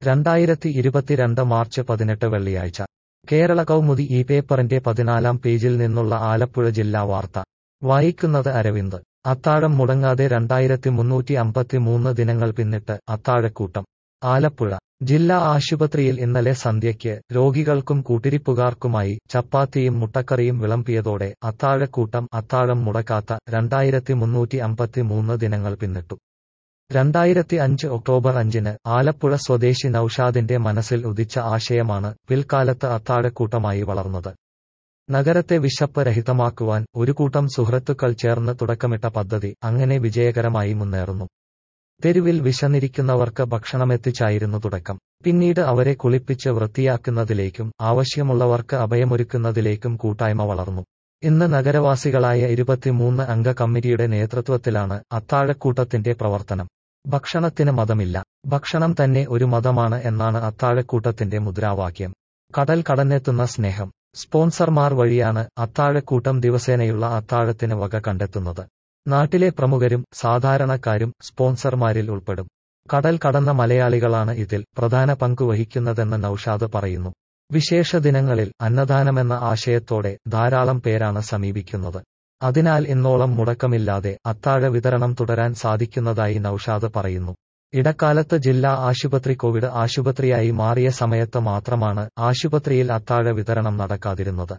രണ്ടായിരത്തി ഇരുപത്തിരണ്ട് മാർച്ച് പതിനെട്ട് വെള്ളിയാഴ്ച കേരള കൗമുദി ഈ പേപ്പറിന്റെ പതിനാലാം പേജിൽ നിന്നുള്ള ആലപ്പുഴ ജില്ലാ വാർത്ത വായിക്കുന്നത് അരവിന്ദ് അത്താഴം മുടങ്ങാതെ രണ്ടായിരത്തി മുന്നൂറ്റി അമ്പത്തിമൂന്ന് ദിനങ്ങൾ പിന്നിട്ട് അത്താഴക്കൂട്ടം ആലപ്പുഴ ജില്ലാ ആശുപത്രിയിൽ ഇന്നലെ സന്ധ്യയ്ക്ക് രോഗികൾക്കും കൂട്ടിരിപ്പുകാർക്കുമായി ചപ്പാത്തിയും മുട്ടക്കറിയും വിളമ്പിയതോടെ അത്താഴക്കൂട്ടം അത്താഴം മുടക്കാത്ത രണ്ടായിരത്തി മുന്നൂറ്റി അമ്പത്തിമൂന്ന് ദിനങ്ങൾ പിന്നിട്ടു രണ്ടായിരത്തി അഞ്ച് ഒക്ടോബർ അഞ്ചിന് ആലപ്പുഴ സ്വദേശി നൌഷാദിന്റെ മനസ്സിൽ ഉദിച്ച ആശയമാണ് പിൽക്കാലത്ത് അത്താഴക്കൂട്ടമായി വളർന്നത് നഗരത്തെ വിശപ്പ് രഹിതമാക്കുവാൻ ഒരു കൂട്ടം സുഹൃത്തുക്കൾ ചേർന്ന് തുടക്കമിട്ട പദ്ധതി അങ്ങനെ വിജയകരമായി മുന്നേറുന്നു തെരുവിൽ വിശന്നിരിക്കുന്നവർക്ക് ഭക്ഷണമെത്തിച്ചായിരുന്നു തുടക്കം പിന്നീട് അവരെ കുളിപ്പിച്ച് വൃത്തിയാക്കുന്നതിലേക്കും ആവശ്യമുള്ളവർക്ക് അഭയമൊരുക്കുന്നതിലേക്കും കൂട്ടായ്മ വളർന്നു ഇന്ന് നഗരവാസികളായ ഇരുപത്തിമൂന്ന് അംഗ കമ്മിറ്റിയുടെ നേതൃത്വത്തിലാണ് അത്താഴക്കൂട്ടത്തിന്റെ പ്രവർത്തനം ഭക്ഷണത്തിന് മതമില്ല ഭക്ഷണം തന്നെ ഒരു മതമാണ് എന്നാണ് അത്താഴക്കൂട്ടത്തിന്റെ മുദ്രാവാക്യം കടൽ കടന്നെത്തുന്ന സ്നേഹം സ്പോൺസർമാർ വഴിയാണ് അത്താഴക്കൂട്ടം ദിവസേനയുള്ള അത്താഴത്തിന് വക കണ്ടെത്തുന്നത് നാട്ടിലെ പ്രമുഖരും സാധാരണക്കാരും സ്പോൺസർമാരിൽ ഉൾപ്പെടും കടൽ കടന്ന മലയാളികളാണ് ഇതിൽ പ്രധാന പങ്ക് വഹിക്കുന്നതെന്ന് നൌഷാദ് പറയുന്നു വിശേഷ ദിനങ്ങളിൽ അന്നദാനമെന്ന ആശയത്തോടെ ധാരാളം പേരാണ് സമീപിക്കുന്നത് അതിനാൽ ഇന്നോളം മുടക്കമില്ലാതെ അത്താഴ വിതരണം തുടരാൻ സാധിക്കുന്നതായി നൌഷാദ് പറയുന്നു ഇടക്കാലത്ത് ജില്ലാ ആശുപത്രി കോവിഡ് ആശുപത്രിയായി മാറിയ സമയത്ത് മാത്രമാണ് ആശുപത്രിയിൽ അത്താഴ വിതരണം നടക്കാതിരുന്നത്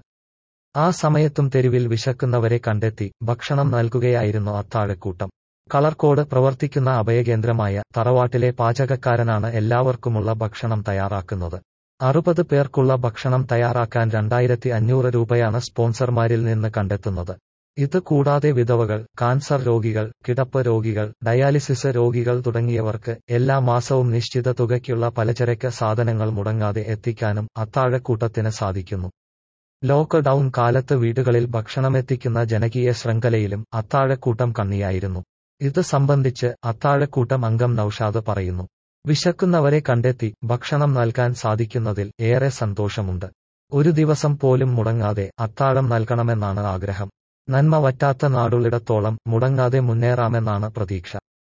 ആ സമയത്തും തെരുവിൽ വിശക്കുന്നവരെ കണ്ടെത്തി ഭക്ഷണം നൽകുകയായിരുന്നു അത്താഴക്കൂട്ടം കളർക്കോട് പ്രവർത്തിക്കുന്ന അഭയകേന്ദ്രമായ തറവാട്ടിലെ പാചകക്കാരനാണ് എല്ലാവർക്കുമുള്ള ഭക്ഷണം തയ്യാറാക്കുന്നത് അറുപത് പേർക്കുള്ള ഭക്ഷണം തയ്യാറാക്കാൻ രണ്ടായിരത്തി അഞ്ഞൂറ് രൂപയാണ് സ്പോൺസർമാരിൽ നിന്ന് കണ്ടെത്തുന്നത് ഇത് കൂടാതെ വിധവകൾ കാൻസർ രോഗികൾ കിടപ്പ് രോഗികൾ ഡയാലിസിസ് രോഗികൾ തുടങ്ങിയവർക്ക് എല്ലാ മാസവും നിശ്ചിത തുകയ്ക്കുള്ള പലചരക്ക് സാധനങ്ങൾ മുടങ്ങാതെ എത്തിക്കാനും അത്താഴക്കൂട്ടത്തിന് സാധിക്കുന്നു ലോക്ക്ഡൌൺ കാലത്ത് വീടുകളിൽ ഭക്ഷണമെത്തിക്കുന്ന ജനകീയ ശൃംഖലയിലും അത്താഴക്കൂട്ടം കണ്ണിയായിരുന്നു ഇത് സംബന്ധിച്ച് അത്താഴക്കൂട്ടം അംഗം നൌഷാദ് പറയുന്നു വിശക്കുന്നവരെ കണ്ടെത്തി ഭക്ഷണം നൽകാൻ സാധിക്കുന്നതിൽ ഏറെ സന്തോഷമുണ്ട് ഒരു ദിവസം പോലും മുടങ്ങാതെ അത്താഴം നൽകണമെന്നാണ് ആഗ്രഹം നന്മ വറ്റാത്ത നാടുള്ളിടത്തോളം മുടങ്ങാതെ മുന്നേറാമെന്നാണ് പ്രതീക്ഷ